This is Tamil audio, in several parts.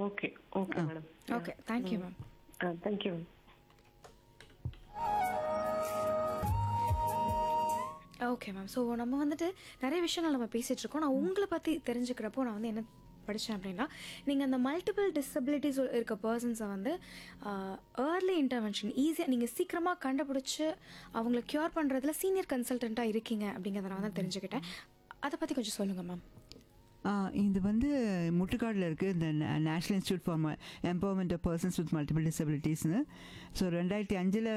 Okay okay madam okay thank you ma'am thank you okay ma'am so நம்ம வந்துட்டு நிறைய விஷயங்கள் நம்ம பேசிகிட்டு இருக்கோம் நான் உங்களை பற்றி தெரிஞ்சுக்கிறப்போ நான் வந்து என்ன படித்தேன் அப்படின்னா நீங்கள் அந்த மல்டிபிள் டிசபிலிட்டிஸ் இருக்க பர்சன்ஸை வந்து ஏர்லி இன்டர்வென்ஷன் ஈஸியாக நீங்கள் சீக்கிரமாக கண்டுபிடிச்சி அவங்கள க்யூர் பண்ணுறதுல சீனியர் கன்சல்டண்ட்டாக இருக்கீங்க அப்படிங்கிறத நான் வந்து தெரிஞ்சுக்கிட்டேன் அதை பற்றி கொஞ்சம் சொல்லுங்கள் மேம் ஆ, இது வந்து முட்டுக்காடில் இருக்குது இந்த national institute for empowerment of persons with multiple டிசபிலிட்டிஸ்னு ஸோ ரெண்டாயிரத்தி அஞ்சில்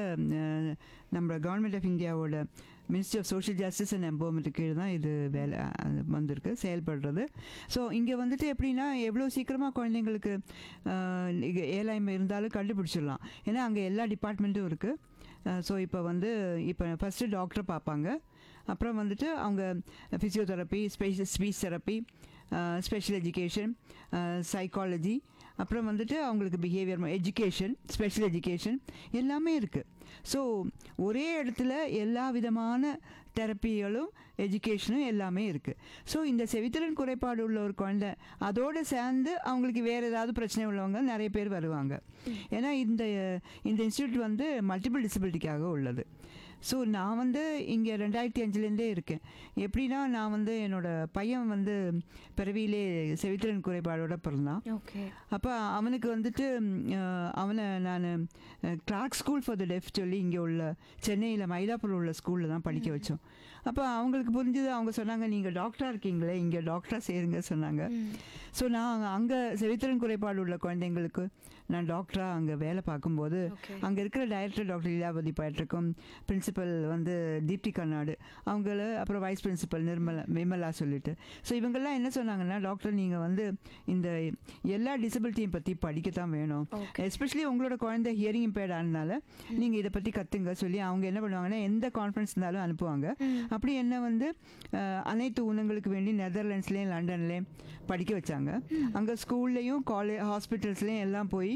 நம்ம கவர்மெண்ட் ஆஃப் இந்தியாவோட ministry of social justice and empowerment கீழே தான் இது வேலை அது வந்திருக்கு செயல்படுறது ஸோ இங்கே வந்துட்டு எப்படின்னா எவ்வளோ சீக்கிரமாக குழந்தைங்களுக்கு ஆ, இங்க ஏழாய்மை இருந்தாலும் கண்டுபிடிச்சிடலாம் ஏன்னா அங்கே எல்லா டிபார்ட்மெண்ட்டும் இருக்குது ஸோ இப்போ வந்து இப்போ ஃபஸ்ட்டு டாக்டரை பார்ப்பாங்க அப்புறம் வந்துட்டு அவங்க physiotherapy special speech therapy special education psychology அப்புறம் வந்துட்டு அவங்களுக்கு பிஹேவியர் எஜுகேஷன் ஸ்பெஷல் எஜுகேஷன் எல்லாமே இருக்குது ஸோ ஒரே இடத்துல எல்லா விதமான தெரப்பிகளும் எஜுகேஷனும் எல்லாமே இருக்குது ஸோ இந்த செவித்திறன் குறைபாடு உள்ள ஒரு குழந்தை அதோடு சேர்ந்து அவங்களுக்கு வேறு ஏதாவது பிரச்சனை உள்ளவங்க நிறைய பேர் வருவாங்க ஏன்னா இந்த இந்த இன்ஸ்டியூட் வந்து மல்டிபிள் டிசபிலிட்டிக்காக உள்ளது ஸோ நான் வந்து இங்கே ரெண்டாயிரத்தி அஞ்சுலேருந்தே இருக்கேன் எப்படின்னா நான் வந்து என்னோடய பையன் வந்து பிறவியிலே செவித்திறன் குறைபாடோட பிறந்தான் ஓகே அப்போ அவனுக்கு வந்துட்டு ம், அஹ், அவனை நான் Clarke school for the deaf சொல்லி இங்கே உள்ள சென்னையில் மயிலாப்பூர் உள்ள ஸ்கூலில் தான் படிக்க வச்சோம் அப்போ அவங்களுக்கு புரிஞ்சது அவங்க சொன்னாங்க நீங்கள் டாக்டராக இருக்கீங்களே இங்கே டாக்டராக சேருங்க சொன்னாங்க ஸோ நான் அங்கே செவித்திறன் குறைபாடு உள்ள குழந்தைங்களுக்கு நான் டாக்டராக அங்கே வேலை பார்க்கும்போது Okay. அங்கே இருக்கிற டைரக்டர் டாக்டர் லீலாவதி பேட்ருக்கும் பிரின்சிபல் வந்து தீப்தி கர்நாடு அவங்கள அப்புறம் வைஸ் பிரின்சிபல் நிர்மலா விமலா சொல்லிட்டு ஸோ இவங்கெல்லாம் என்ன சொன்னாங்கன்னா டாக்டர் நீங்கள் வந்து இந்த எல்லா டிசபிலிட்டியும் பற்றி படிக்கத்தான் வேணும் Okay. எஸ்பெஷலி உங்களோட குழந்தை ஹியரிங் இம்பேர்ட் ஆனதுனால நீங்கள் இதை பற்றி கற்றுங்க சொல்லி அவங்க என்ன பண்ணுவாங்கன்னா எந்த கான்ஃபரன்ஸ் இருந்தாலும் அனுப்புவாங்க அப்படி என்ன வந்து அஹ், அனைத்து ஊனங்களுக்கு வேண்டி நெதர்லாண்ட்ஸ்லேயும் லண்டன்லேயும் படிக்க வச்சாங்க அங்கே ஸ்கூல்லையும் காலேஜ் ஹாஸ்பிட்டல்ஸ்லேயும் எல்லாம் போய்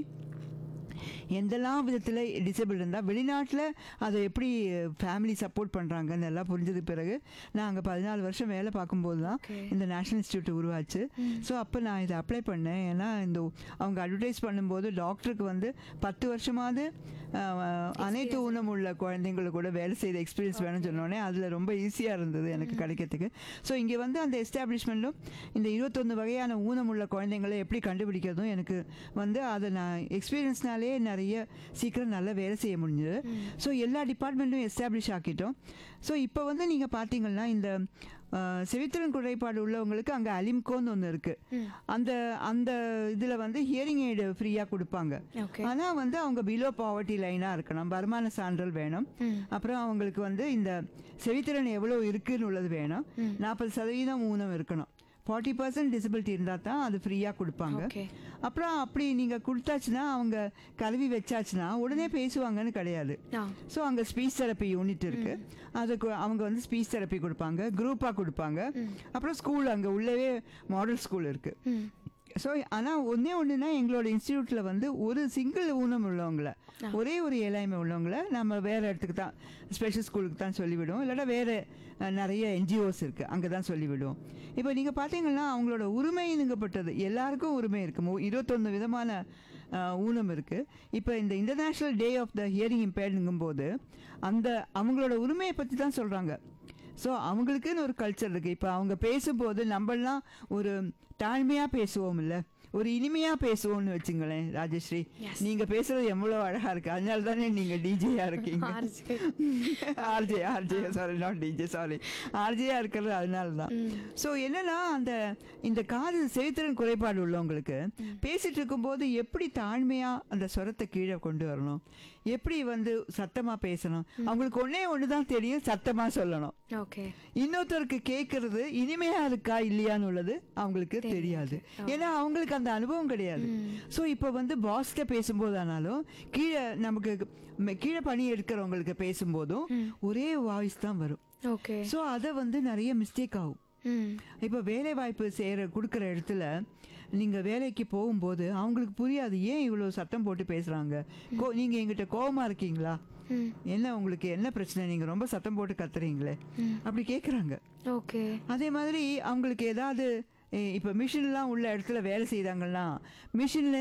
எந்தெல்லாம் விதத்தில் டிசேபிள் இருந்தால் வெளிநாட்டில் அதை எப்படி ஃபேமிலி சப்போர்ட் பண்ணுறாங்கன்னு எல்லாம் புரிஞ்சதுக்கு பிறகு நான் அங்கே பதினாலு வருஷம் வேலை பார்க்கும்போது தான் Okay. இந்த நேஷனல் இன்ஸ்டியூட் உருவாச்சு ஸோ அப்போ நான் இதை அப்ளை பண்ணேன் ஏன்னா இந்த அவங்க அட்வர்டைஸ் பண்ணும்போது டாக்டருக்கு வந்து பத்து வருஷமாவது அஹ், அனைத்து ஊனம் உள்ள குழந்தைங்களுக்கு கூட வேலை செய்த எக்ஸ்பீரியன்ஸ் வேணும்னு சொன்னோடனே அதில் ரொம்ப ஈஸியாக இருந்தது எனக்கு கிடைக்கிறதுக்கு ஸோ இங்கே வந்து அந்த எஸ்டாப்ளிஷ்மெண்ட்டும் இந்த இருபத்தொன்று வகையான ஊனம் உள்ள குழந்தைங்களை எப்படி கண்டுபிடிக்கிறதும் எனக்கு வந்து அதை நான் எக்ஸ்பீரியன்ஸ்னாலே நிறைய சீக்கிரம் நல்லா வேலை செய்ய முடிஞ்சது ஸோ எல்லா டிபார்ட்மெண்ட்டும் எஸ்டாப்ளிஷ் ஆக்கிட்டோம் ஸோ இப்போ வந்து நீங்கள் பார்த்தீங்கன்னா இந்த அஹ், செவித்திறன் குறைபாடு உள்ளவங்களுக்கு அங்கே அலிம்கோன்னு ஒன்று இருக்குது அந்த அந்த இதில் வந்து ஹியரிங் எய்டு ஃப்ரீயாக கொடுப்பாங்க Okay. ஆனால் வந்து அவங்க பிலோ பாவர்ட்டி லைனாக இருக்கணும் வருமான சான்றிதழ் வேணும் அப்புறம் அவங்களுக்கு வந்து இந்த செவித்திறன் எவ்வளோ இருக்குன்னு உள்ளது வேணும் நாற்பது சதவீதம் ஊனம் இருக்கணும் ஃபார்ட்டி பர்சன்ட் டிசபிலிட்டி இருந்தால் தான் அது ஃப்ரீயாக கொடுப்பாங்க Okay. அப்புறம் அப்படி நீங்கள் கொடுத்தாச்சுன்னா அவங்க கல்வி வச்சாச்சுன்னா உடனே பேசுவாங்கன்னு கிடையாது ஆ ஸோ அங்கே ஸ்பீச் தெரப்பி யூனிட் இருக்கு அதுக்கு அவங்க வந்து ஸ்பீச் தெரப்பி கொடுப்பாங்க குரூப்பாக கொடுப்பாங்க அப்புறம் ஸ்கூல் அங்கே உள்ளவே மாடல் ஸ்கூல் இருக்கு ம் ஸோ ஆனால் ஒன்றே ஒன்றுனா எங்களோட இன்ஸ்டியூட்டில் வந்து ஒரு சிங்கிள் ஊனம் உள்ளவங்கள ஒரே ஒரு ஏழாய்மை உள்ளவங்கள நம்ம வேறு இடத்துக்கு தான் ஸ்பெஷல் ஸ்கூலுக்கு தான் சொல்லிவிடுவோம் இல்லாட்டா வேறு அஹ், நிறைய என்ஜிஓஸ் இருக்குது அங்கே தான் சொல்லிவிடுவோம் இப்போ நீங்கள் பார்த்தீங்கன்னா அவங்களோட உரிமைங்கப்பட்டது எல்லாருக்கும் உரிமை இருக்குது இருபத்தொன்று விதமான அஹ், ஊனம் இருக்குது இப்போ இந்த international day of the hearing இம்பேர்டுங்கும் போது அந்த அவங்களோட உரிமையை பற்றி தான் சொல்கிறாங்க ஸோ அவங்களுக்குன்னு ஒரு கல்ச்சர் இருக்குது இப்போ அவங்க பேசும்போது நம்மளாம் ஒரு தாழ்மையாக பேசுவோம் இல்லை ஒரு இனிமையாக பேசுவோம்னு வச்சுங்களேன் ராஜஸ்ரீ Yes. நீங்கள் பேசுறது எவ்வளோ அழகாக இருக்குது அதனால தானே நீங்கள் டிஜேயாக இருக்கீங்க RJ. RJ RJ sorry not DJ sorry ஆர்ஜேயாக இருக்கிறது அதனால தான் ஸோ என்னன்னா அந்த இந்த காது செவித்திறன் குறைபாடு உள்ளவங்களுக்கு பேசிட்டு இருக்கும்போது எப்படி தாழ்மையாக அந்த ஸ்வரத்தை கீழே கொண்டு வரணும் எப்படி வந்து சத்தமாக பேசணும் அவங்களுக்கு ஒன்றே ஒன்று தான் தெரியும் சத்தமாக சொல்லணும் ஓகே இன்னொருத்தருக்கு கேட்கறது இனிமையா இருக்கா இல்லையான்னு உள்ளது அவங்களுக்கு தெரியாது ஏன்னா அவங்களுக்கு அந்த அனுபவம் கிடையாது ஸோ இப்போ வந்து பாஸ்கிட்ட பேசும்போது ஆனாலும் கீழே நமக்கு ம- கீழே பணி எடுக்கிறவங்களுக்கு பேசும்போதும் ஒரே வாய்ஸ் தான் வரும் ஓகே ஸோ அதை வந்து நிறைய மிஸ்டேக் ஆகும் ம் இப்போ வேலை வாய்ப்பு செய்கிற கொடுக்குற இடத்துல நீங்கள் வேலைக்கு போகும்போது அவங்களுக்கு புரியாது ஏன் இவ்வளோ சத்தம் போட்டு பேசுகிறாங்க கோ நீங்கள் எங்கிட்ட கோவமா இருக்கீங்களா என்ன உங்களுக்கு என்ன பிரச்சனை நீங்கள் ரொம்ப சத்தம் போட்டு கத்துறீங்களே அப்படி கேட்குறாங்க ஓகே அதே மாதிரி அவங்களுக்கு ஏதாவது இப்போ மிஷின்லாம் உள்ள இடத்துல வேலை செய்தாங்கன்னா மிஷின்ல